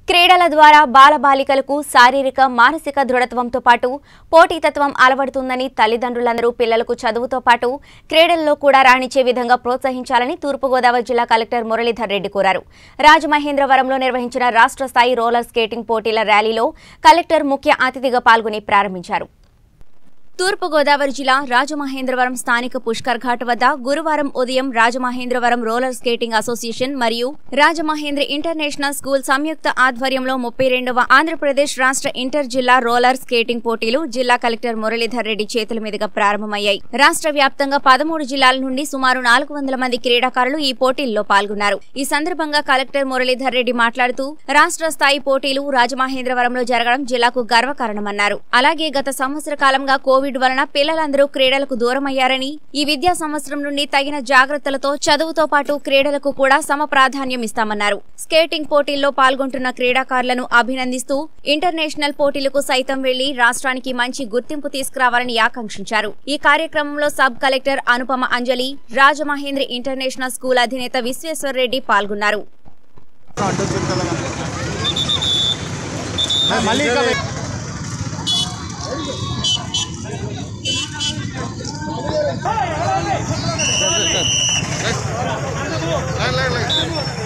క్రీడల ద్వారా బాలబాలికలకు శారీరక మానసిక దృఢత్వంతో పాటు పోటీతత్వం అలవడుతుందని తల్లిదండ్రులందరూ పిల్లలకు చదువుతో పాటు క్రీడల్లో కూడా రాణించే విధంగా ప్రోత్సహించాలని తూర్పుగోదావరి జిల్లా కలెక్టర్ మురళీధర్ రెడ్డి కోరారు రాజమహేంద్రవరంలో నిర్వహించిన రాష్ట్ర స్థాయి రోలర్ స్కేటింగ్ పోటీల ర్యాలీలో కలెక్టర్ ముఖ్య అతిథిగా పాల్గొని ప్రారంభించారు తూర్పుగోదావరి జిల్లా రాజమహేంద్రవరం స్థానిక పుష్కర్ ఘాట్ వద్ద గురువారం ఉదయం రాజమహేంద్రవరం రోలర్ స్కేటింగ్ అసోసియేషన్ మరియు రాజమహేంద్ర ఇంటర్నేషనల్ స్కూల్ సంయుక్త ఆధ్వర్యంలో ముప్పై రెండవ ఆంధ్రప్రదేశ్ రాష్ట్ర ఇంటర్ జిల్లా రోలర్ స్కేటింగ్ పోటీలు జిల్లా కలెక్టర్ మురళీధర్ రెడ్డి చేతుల మీదుగా ప్రారంభమయ్యాయి రాష్ట్ర వ్యాప్తంగా పదమూడు జిల్లాల నుండి సుమారు నాలుగు వందల మంది క్రీడాకారులు ఈ పోటీల్లో పాల్గొన్నారు ఈ సందర్భంగా కలెక్టర్ మురళీధర్ రెడ్డి మాట్లాడుతూ రాష్ట్ర స్థాయి పోటీలు రాజమహేంద్రవరంలో జరగడం జిల్లాకు గర్వకారణమన్నారు అలాగే గత సంవత్సర కాలంగా కోవిడ్ వలన పిల్లలందరూ క్రీడలకు దూరమయ్యారని ఈ విద్యా సంవత్సరం నుండి తగిన జాగ్రత్తలతో చదువుతో పాటు క్రీడలకు కూడా సమ ప్రాధాన్యం ఇస్తామన్నారు స్కేటింగ్ పోటీల్లో పాల్గొంటున్న క్రీడాకారులను అభినందిస్తూ ఇంటర్నేషనల్ పోటీలకు సైతం వెళ్లి రాష్ట్రానికి మంచి గుర్తింపు తీసుకురావాలని ఆకాంక్షించారు ఈ కార్యక్రమంలో sub collector Anupama Anjali Rajamahendra international school అధినేత విశ్వేశ్వర్ రెడ్డి పాల్గొన్నారు మళ్ళీ ఇంకా వె- లైన్ లైన్ లైన్